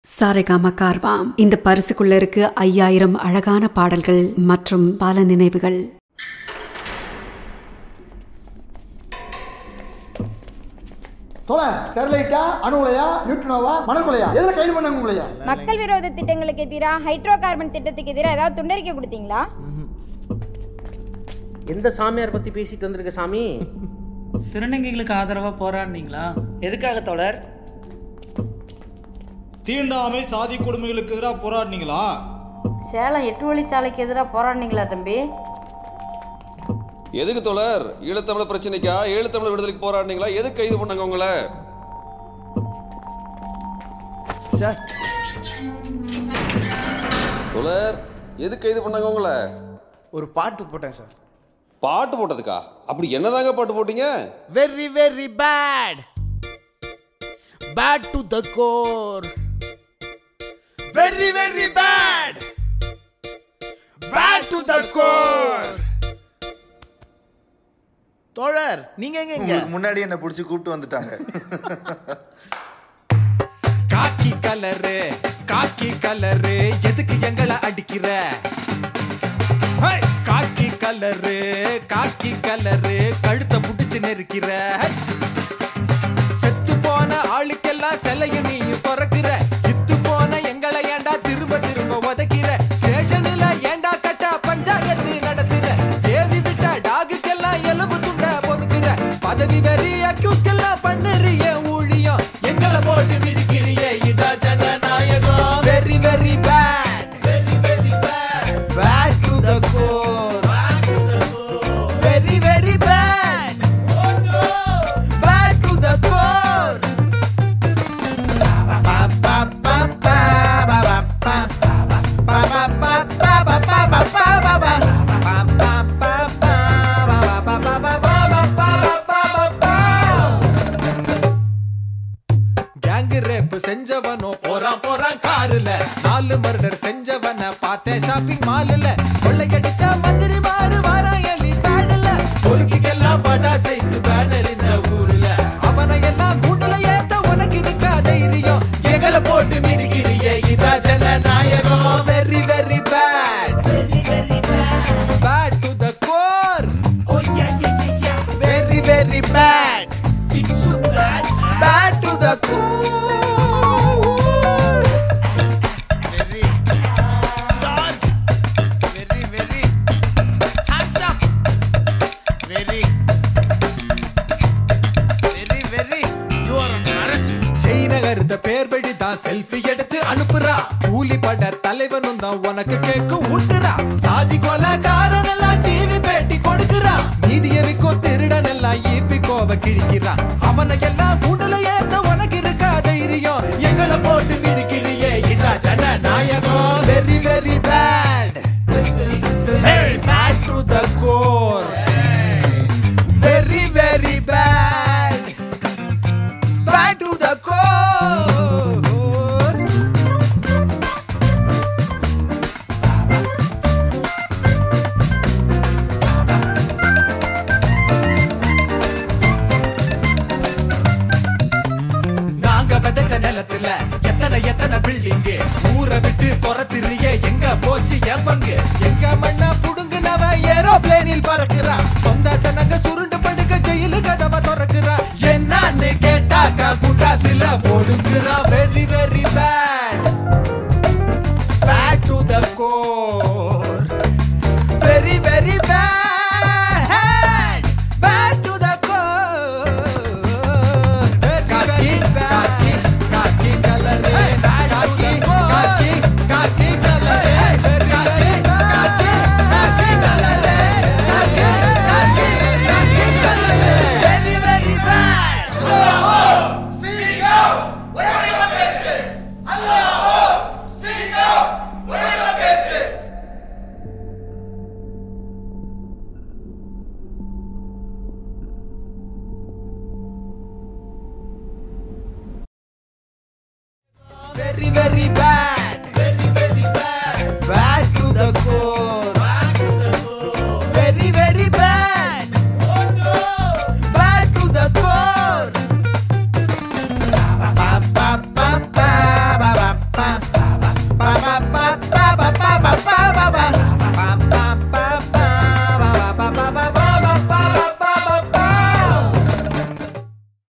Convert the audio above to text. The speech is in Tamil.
சாரேகாமா கார்வாம் இந்த பரிசுக்குள்ள இருக்கு ஐயாயிரம் அழகான பாடல்கள் மற்றும் பல நினைவுகள் தோலை ஸ்டெர்லைட்டா அணு உலையா நியூட்ரினோவா மணல் கொலையா எதில் கைது பண்ணாங்க உங்களையா மக்கள் விரோத திட்டங்களுக்கு எதிராக ஹைட்ரோ கார்பன் திட்டத்துக்கு எதிராக ஏதாவது துண்டறிக்கை கொடுத்தீங்களா எந்த சாமியார் பத்தி பேசிட்டு வந்திருக்க சாமி திருநங்கைகளுக்கு ஆதரவா போராடினீங்களா எதுக்காக தோழர் தீண்டாமை சாதி கொடுமைகளுக்கு எதிராக போராடினீங்களா சேலம் எட்டு வழிச்சாலைக்கு எதிராக போராடினீங்களா தம்பி எதுக்கு தோழர் ஈழத்தமிழ் பிரச்சனைக்கா ஈழத்தமிழ் விடுதலைக்கு போராடினீங்களா எதுக்கு கைது பண்ணாங்க உங்களை சார் தோழர் எதுக்கு கைது பண்ணாங்க உங்களை ஒரு பாட்டு போட்டேன் சார் பாட்டு போட்டதுக்கா அப்படி என்னதாங்க பாட்டு போட்டீங்க very very bad bad to the core very very bad bad to the core தோழர் நீங்க எங்க இங்க முன்னாடி என்ன பிடிச்சி கூப்பிட்டு வந்துட்டாங்க காக்கி கலரு காக்கி கலரு எதுக்கு எங்களை அடிக்கிற ஹே! காக்கி கலரு காக்கி கலரு கழுத்தை புடிச்சு நெருக்கிற செத்து போன ஆளுக்கெல்லாம் சிலைய நீயும் திறக்கிற இத்து போன எங்களை ஏண்டா திரும்ப திரும்ப உதைக்கிற ஸ்டேஷன்ல ஏண்டா கட்ட பஞ்சாயத்து நடத்துற ஏவி விட்ட டாகுக்கெல்லாம் எலும்பு துண்ட பொறுக்கிற பதவி வெறி அக்யூஸ்கெல்லாம் பண்ணுறிய ஊழியம் எங்களை போட்டு மிதிக்கிறிய இதா ஜனநாயகம் very very bad very very bad bad to the core very very bad bad to the core gang rape செஞ்சவனோ போறான் போறான் காருல நாலு மர்டர் செஞ்சவன பார்த்தேன் ஷாப்பிங் மாலுல கொள்ளையடிச்சா மந்திரி மாறு வாரான் எலி பேடல பொறுக்கிக்கெல்லாம் படா சைஸ் பேனர் இந்த ஊர்ல அவனை எல்லாம் கூண்டுல ஏத்த உனக்கு இருக்கா தைரியம் எங்களை போட்டு மிதிக்கிறியே இதா ஜனநாயகம் very very bad bad to the core very very bad bad to the core very charge very very hands up very very very you are an arrest ஜெயநகர்த பேர் வழி தான் செல்ஃபி எடுத்து அனுப்புறா கூலி பட தலைவனும் தான் உனக்கு கேக்கு ஊட்டுறா சாதி கொலை காரன் எல்லாம் டிவி பேட்டி கொடுக்குறா நீதிய விக்கும் திருடன் எல்லாம் ஈப்பி கோவ கிழிக்கிறா அவனை எல்லாம் கூண்டுல ஏத்த உனக்கு இருக்கா தைரியம் எங்களை போட்டு மிதிக்கிறியே இதா ஜனநாயகம் very very bad bad to the core very very bad bad to the core நாங்க விதைச்ச நிலத்துல எத்தனை எத்தனை பில்டிங் ஊரை விட்டு துரத்திரிய எங்க போச்சு என் பங்கு எங்க மண்ணா புடுங்குனவ ஏரோப்ளேனில் பறக்குறா சொந்த சனங்க சுருண்டு படுக்க ஜெயிலு கதவை திறக்குறா என்னன்னு கேட்டாக்கா குண்டாசில ஒடுங்குறா very very bad bad to the core very very bad bad to the core khaki khaki khaki colour khaki khaki khaki colour khaki khaki khaki colour khaki khaki khaki colour very very bad very very bad very very bad bad to the core very very bad bad to the core ba ba ba ba ba ba ba பப்பா